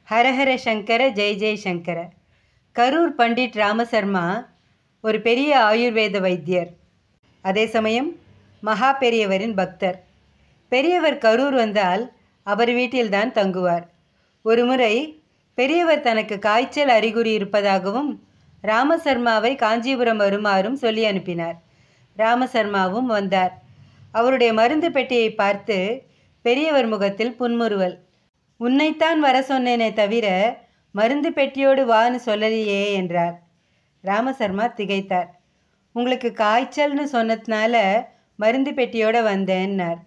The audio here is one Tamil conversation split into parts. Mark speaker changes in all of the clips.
Speaker 1: ஹரஹர சங்கர ஜெய் ஜெய் சங்கர கரூர் பண்டிட் ராமசர்மா ஒரு பெரிய ஆயுர்வேத வைத்தியர் அதே சமயம் மகா பெரியவரின் பக்தர் பெரியவர் கரூர் வந்தால் அவர் வீட்டில்தான் தங்குவார் ஒருமுறை பெரியவர் தனக்கு காய்ச்சல் அறிகுறி இருப்பதாகவும் ராமசர்மாவை காஞ்சிபுரம் வருமாறும் சொல்லி அனுப்பினார் ராமசர்மாவும் வந்தார் அவருடைய மருந்து பெட்டியை பார்த்து பெரியவர் முகத்தில் புன்முறுவல் உன்னைத்தான் வர சொன்னேனே தவிர மருந்து பெட்டியோடு வான்னு சொல்லலையே என்றார் ராமசர்மா திகைத்தார் உங்களுக்கு காய்ச்சல்னு சொன்னதுனால மருந்து பெட்டியோட வந்தேன்னார்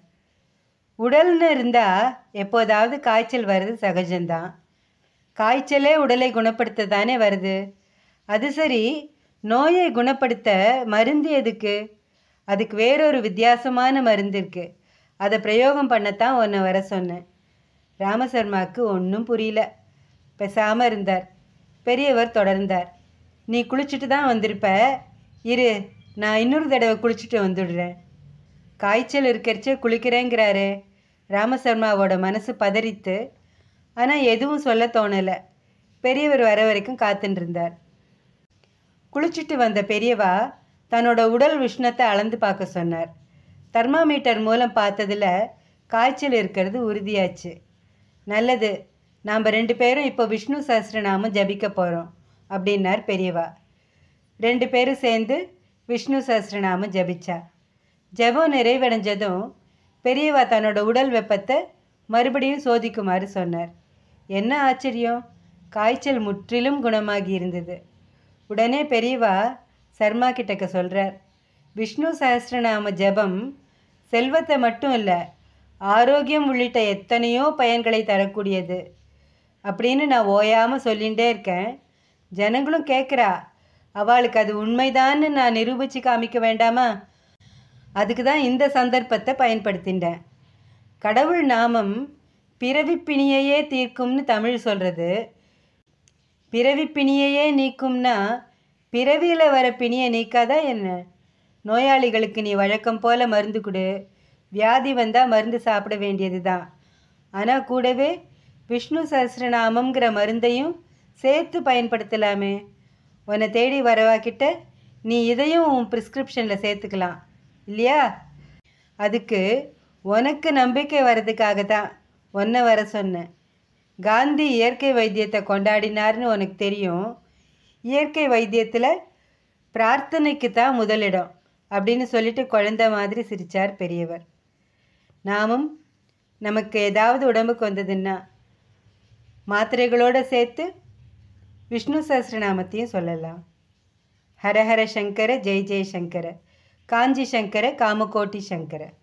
Speaker 1: உடல்னு இருந்தால் எப்போதாவது காய்ச்சல் வர்றது சகஜம்தான் காய்ச்சலே உடலை குணப்படுத்த தானே வருது அது சரி நோயை குணப்படுத்த மருந்து எதுக்கு அதுக்கு வேறொரு வித்தியாசமான மருந்து இருக்கு அதை பிரயோகம் பண்ணத்தான் உன்னை வர சொன்னேன் ராமசர்மாவுக்கு ஒன்றும் புரியல பேசாமல் இருந்தார் பெரியவர் தொடர்ந்தார் நீ குளிச்சுட்டு தான் வந்திருப்ப இரு நான் இன்னொரு தடவை குளிச்சுட்டு வந்துடுறேன் காய்ச்சல் இருக்கிறச்சே குளிக்கிறேங்கிறாரு ராமசர்மாவோட மனசு பதறித்து ஆனால் எதுவும் சொல்ல தோணலை பெரியவர் வர வரைக்கும் காத்துட்டு இருந்தார் குளிச்சுட்டு வந்த பெரியவா தன்னோட உடல் உஷ்ணத்தை அளந்து பார்க்க சொன்னார் தெர்மாமீட்டர் மூலம் பார்த்ததில் காய்ச்சல் இருக்கிறது உறுதியாச்சு நல்லது நாம் ரெண்டு பேரும் இப்போ விஷ்ணு சஹஸ்ரநாமம் ஜபிக்க போகிறோம் அப்படின்னார் பெரியவா ரெண்டு பேரும் சேர்ந்து விஷ்ணு சஹஸ்ரநாமம் ஜபிச்சா ஜெபம் நிறைவடைஞ்சதும் பெரியவா தன்னோட உடல் வெப்பத்தை மறுபடியும் சோதிக்குமாறு சொன்னார் என்ன ஆச்சரியம் காய்ச்சல் முற்றிலும் குணமாகி இருந்தது உடனே பெரியவா சர்மா கிட்டக்க சொல்கிறார் விஷ்ணு சஹஸ்ரநாம ஜெபம் செல்வத்தை மட்டும் இல்லை ஆரோக்கியம் உள்ளிட்ட எத்தனையோ பயன்களை தரக்கூடியது அப்படின்னு நான் ஓயாமல் சொல்லிகிட்டே இருக்கேன் ஜனங்களும் கேட்குறா அவளுக்கு அது உண்மைதான்னு நான் நிரூபித்து காமிக்க வேண்டாமா அதுக்கு தான் இந்த சந்தர்ப்பத்தை பயன்படுத்திட்டேன் கடவுள் நாமம் பிறவிப் பிணியையே தீர்க்கும்னு தமிழ் சொல்கிறது பிறவிப் பிணியையே நீக்கும்னா பிறவியில் வர பிணியை நீக்காதா என்ன நோயாளிகளுக்கு நீ வழக்கம் போல் மருந்து கொடு வியாதி வந்தால் மருந்து சாப்பிட வேண்டியது தான் ஆனால் கூடவே விஷ்ணு சஹஸ்ரநாமங்கிற மருந்தையும் சேர்த்து பயன்படுத்தலாமே உன்னை தேடி வரவாக்கிட்ட நீ இதையும் உன் ப்ரிஸ்கிரிப்ஷனில் சேர்த்துக்கலாம் இல்லையா அதுக்கு உனக்கு நம்பிக்கை வர்றதுக்காக தான் உன்னை வர சொன்னேன் காந்தி இயற்கை வைத்தியத்தை கொண்டாடினார்னு உனக்கு தெரியும் இயற்கை வைத்தியத்தில் பிரார்த்தனைக்கு தான் முதலிடம் அப்படின்னு சொல்லிட்டு குழந்த மாதிரி சிரித்தார் பெரியவர் நாமும் நமக்கு ஏதாவது உடம்புக்கு வந்ததுன்னா மாத்திரைகளோடு சேர்த்து விஷ்ணு சஹஸ்ரநாமத்தையும் சொல்லலாம் ஹரஹர சங்கர ஜெய் ஜெய் சங்கர காஞ்சி சங்கர காமகோட்டி சங்கர